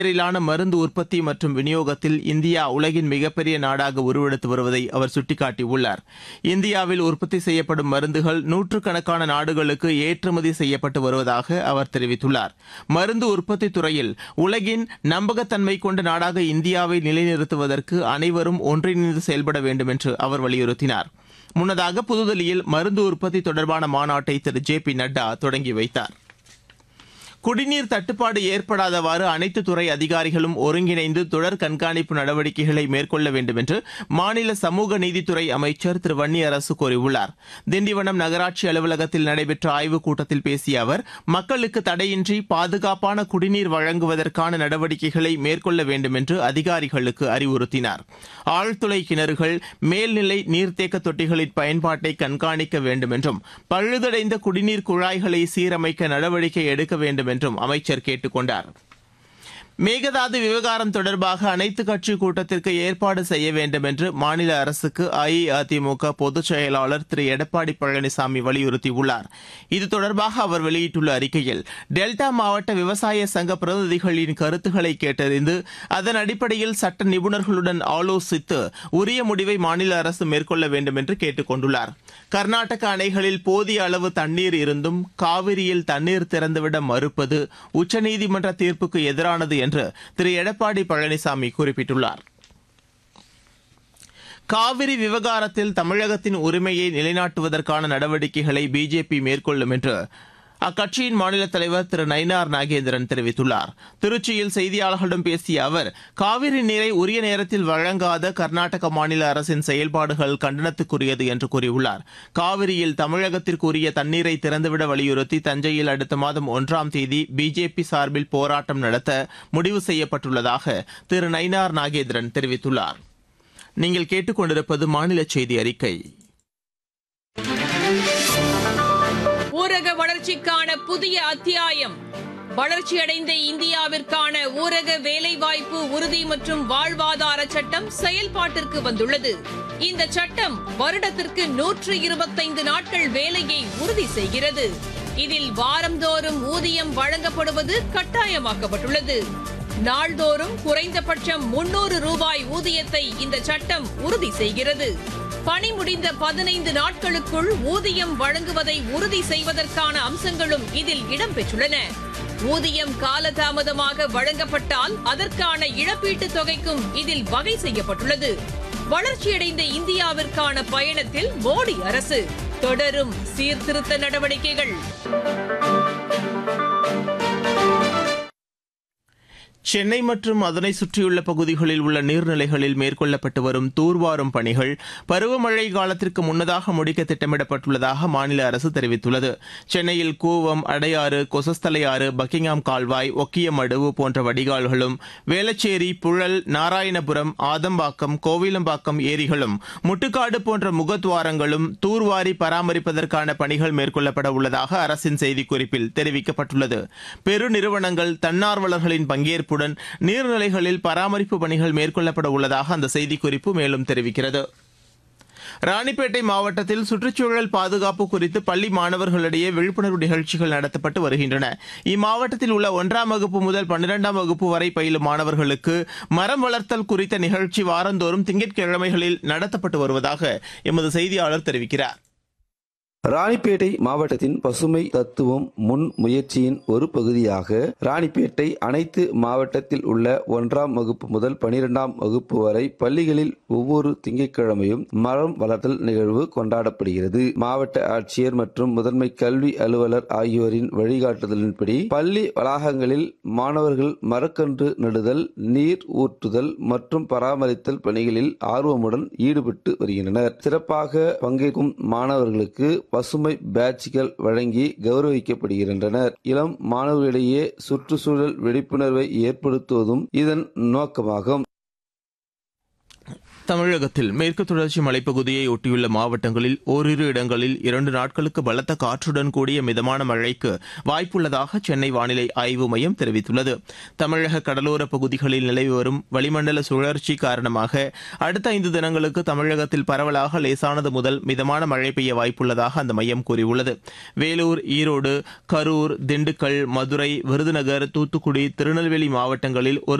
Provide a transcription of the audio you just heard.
பெயரிலான மருந்து உற்பத்தி மற்றும் விநியோகத்தில் இந்தியா உலகின் மிகப்பெரிய நாடாக உருவெடுத்து வருவதை அவர் சுட்டிக்காட்டியுள்ளார் இந்தியாவில் உற்பத்தி செய்யப்படும் மருந்துகள் நூற்றுக்கணக்கான நாடுகளுக்கு ஏற்றுமதி செய்யப்பட்டு வருவதாக அவர் தெரிவித்துள்ளார் மருந்து உற்பத்தி துறையில் உலகின் நம்பகத்தன்மை கொண்ட நாடாக இந்தியாவை நிலைநிறுத்துவதற்கு அனைவரும் ஒன்றிணைந்து செயல்பட வேண்டும் என்று அவர் வலியுறுத்தினார் முன்னதாக புதுதில்லியில் மருந்து உற்பத்தி தொடர்பான மாநாட்டை திரு ஜே பி நட்டா தொடங்கி வைத்தார் குடிநீர் தட்டுப்பாடு ஏற்படாதவாறு அனைத்து துறை அதிகாரிகளும் ஒருங்கிணைந்து தொடர் கண்காணிப்பு நடவடிக்கைகளை மேற்கொள்ள வேண்டும் என்று மாநில சமூக நீதித்துறை அமைச்சர் திரு வன்னியரசு கூறியுள்ளார் திண்டிவனம் நகராட்சி அலுவலகத்தில் நடைபெற்ற ஆய்வுக் கூட்டத்தில் பேசிய அவர் மக்களுக்கு தடையின்றி பாதுகாப்பான குடிநீர் வழங்குவதற்கான நடவடிக்கைகளை மேற்கொள்ள வேண்டும் என்று அதிகாரிகளுக்கு அறிவுறுத்தினார் ஆழ்துளை கிணறுகள் மேல்நிலை நீர்த்தேக்க தொட்டிகளின் பயன்பாட்டை கண்காணிக்க வேண்டும் என்றும் பழுதடைந்த குடிநீர் குழாய்களை சீரமைக்க நடவடிக்கை எடுக்க வேண்டும் என்றும் அமைச்சர் கேட்டுக் கொண்டார் மேகதாது விவகாரம் தொடர்பாக அனைத்துக் கட்சி கூட்டத்திற்கு ஏற்பாடு செய்ய வேண்டும் என்று மாநில அரசுக்கு அஇஅதிமுக பொதுச் செயலாளர் திரு எடப்பாடி பழனிசாமி வலியுறுத்தியுள்ளார் இது தொடர்பாக அவர் வெளியிட்டுள்ள அறிக்கையில் டெல்டா மாவட்ட விவசாய சங்க பிரதிநிதிகளின் கருத்துக்களை கேட்டறிந்து அதன் அடிப்படையில் சட்ட நிபுணர்களுடன் ஆலோசித்து உரிய முடிவை மாநில அரசு மேற்கொள்ள வேண்டும் என்று கேட்டுக் கொண்டுள்ளார் கர்நாடக அணைகளில் போதிய அளவு தண்ணீர் இருந்தும் காவிரியில் தண்ணீர் திறந்துவிட மறுப்பது உச்சநீதிமன்ற தீர்ப்புக்கு எதிரானது என்று திரு எடப்பாடி பழனிசாமி குறிப்பிட்டுள்ளார் காவிரி விவகாரத்தில் தமிழகத்தின் உரிமையை நிலைநாட்டுவதற்கான நடவடிக்கைகளை பிஜேபி மேற்கொள்ளும் என்று அக்கட்சியின் மாநில தலைவர் திரு நயினார் நாகேந்திரன் தெரிவித்துள்ளார் திருச்சியில் செய்தியாளர்களிடம் பேசிய அவர் காவிரி நீரை உரிய நேரத்தில் வழங்காத கர்நாடக மாநில அரசின் செயல்பாடுகள் கண்டனத்துக்குரியது என்று கூறியுள்ளார் காவிரியில் தமிழகத்திற்கு உரிய தண்ணீரை திறந்துவிட வலியுறுத்தி தஞ்சையில் அடுத்த மாதம் ஒன்றாம் தேதி பிஜேபி சார்பில் போராட்டம் நடத்த முடிவு செய்யப்பட்டுள்ளதாக திரு நயினார் நாகேந்திரன் தெரிவித்துள்ளார் நீங்கள் கேட்டுக்கொண்டிருப்பது மாநில செய்தி அறிக்கை ஊரக வளர்ச்சிக்கான புதிய அத்தியாயம் வளர்ச்சியடைந்த இந்தியாவிற்கான ஊரக வேலைவாய்ப்பு உறுதி மற்றும் வாழ்வாதார சட்டம் செயல்பாட்டிற்கு வந்துள்ளது இந்த சட்டம் வருடத்திற்கு நூற்று இருபத்தைந்து நாட்கள் வேலையை உறுதி செய்கிறது இதில் வாரந்தோறும் ஊதியம் வழங்கப்படுவது கட்டாயமாக்கப்பட்டுள்ளது நாள்தோறும் குறைந்தபட்சம் முன்னூறு ரூபாய் ஊதியத்தை இந்த சட்டம் உறுதி செய்கிறது பணி முடிந்த பதினைந்து நாட்களுக்குள் ஊதியம் வழங்குவதை உறுதி செய்வதற்கான அம்சங்களும் இதில் இடம்பெற்றுள்ளன ஊதியம் காலதாமதமாக வழங்கப்பட்டால் அதற்கான இழப்பீட்டுத் தொகைக்கும் இதில் வகை செய்யப்பட்டுள்ளது வளர்ச்சியடைந்த இந்தியாவிற்கான பயணத்தில் மோடி அரசு தொடரும் சீர்திருத்த நடவடிக்கைகள் சென்னை மற்றும் அதனை சுற்றியுள்ள பகுதிகளில் உள்ள நீர்நிலைகளில் மேற்கொள்ளப்பட்டு வரும் தூர்வாரும் பணிகள் பருவமழை காலத்திற்கு முன்னதாக முடிக்க திட்டமிடப்பட்டுள்ளதாக மாநில அரசு தெரிவித்துள்ளது சென்னையில் கூவம் அடையாறு கொசஸ்தலையாறு பக்கிங்ஹாம் கால்வாய் ஒக்கியமடுவு போன்ற வடிகால்களும் வேளச்சேரி புழல் நாராயணபுரம் ஆதம்பாக்கம் கோவிலம்பாக்கம் ஏரிகளும் முட்டுக்காடு போன்ற முகத்துவாரங்களும் தூர்வாரி பராமரிப்பதற்கான பணிகள் மேற்கொள்ளப்பட உள்ளதாக அரசின் செய்திக்குறிப்பில் தெரிவிக்கப்பட்டுள்ளது பெருநிறுவனங்கள் தன்னார்வலர்களின் பங்கேற்பு பங்களிப்புடன் நீர்நிலைகளில் பராமரிப்பு பணிகள் மேற்கொள்ளப்பட உள்ளதாக அந்த செய்திக்குறிப்பு மேலும் தெரிவிக்கிறது ராணிப்பேட்டை மாவட்டத்தில் சுற்றுச்சூழல் பாதுகாப்பு குறித்து பள்ளி மாணவர்களிடையே விழிப்புணர்வு நிகழ்ச்சிகள் நடத்தப்பட்டு வருகின்றன இம்மாவட்டத்தில் உள்ள ஒன்றாம் வகுப்பு முதல் பன்னிரெண்டாம் வகுப்பு வரை பயிலும் மாணவர்களுக்கு மரம் வளர்த்தல் குறித்த நிகழ்ச்சி வாரந்தோறும் திங்கட்கிழமைகளில் நடத்தப்பட்டு வருவதாக எமது செய்தியாளர் தெரிவிக்கிறார் ராணிப்பேட்டை மாவட்டத்தின் பசுமை தத்துவம் முன் முயற்சியின் ஒரு பகுதியாக ராணிப்பேட்டை அனைத்து மாவட்டத்தில் உள்ள ஒன்றாம் வகுப்பு முதல் பனிரெண்டாம் வகுப்பு வரை பள்ளிகளில் ஒவ்வொரு திங்கட்கிழமையும் மரம் வளர்த்தல் நிகழ்வு கொண்டாடப்படுகிறது மாவட்ட ஆட்சியர் மற்றும் முதன்மை கல்வி அலுவலர் ஆகியோரின் வழிகாட்டுதலின்படி பள்ளி வளாகங்களில் மாணவர்கள் மரக்கன்று நடுதல் நீர் ஊற்றுதல் மற்றும் பராமரித்தல் பணிகளில் ஆர்வமுடன் ஈடுபட்டு வருகின்றனர் சிறப்பாக பங்கேற்கும் மாணவர்களுக்கு பசுமை பேட்ச்கள் வழங்கி கௌரவிக்கப்படுகின்றனர் இளம் மாணவர்களிடையே சுற்றுச்சூழல் விழிப்புணர்வை ஏற்படுத்துவதும் இதன் நோக்கமாகும் தமிழகத்தில் மேற்கு தொடர்ச்சி மலைப்பகுதியை ஒட்டியுள்ள மாவட்டங்களில் ஓரிரு இடங்களில் இரண்டு நாட்களுக்கு பலத்த காற்றுடன் கூடிய மிதமான மழைக்கு வாய்ப்புள்ளதாக சென்னை வானிலை ஆய்வு மையம் தெரிவித்துள்ளது தமிழக கடலோர பகுதிகளில் நிலவி வரும் வளிமண்டல சுழற்சி காரணமாக அடுத்த ஐந்து தினங்களுக்கு தமிழகத்தில் பரவலாக லேசானது முதல் மிதமான மழை பெய்ய வாய்ப்புள்ளதாக அந்த மையம் கூறியுள்ளது வேலூர் ஈரோடு கரூர் திண்டுக்கல் மதுரை விருதுநகர் தூத்துக்குடி திருநெல்வேலி மாவட்டங்களில் ஒரு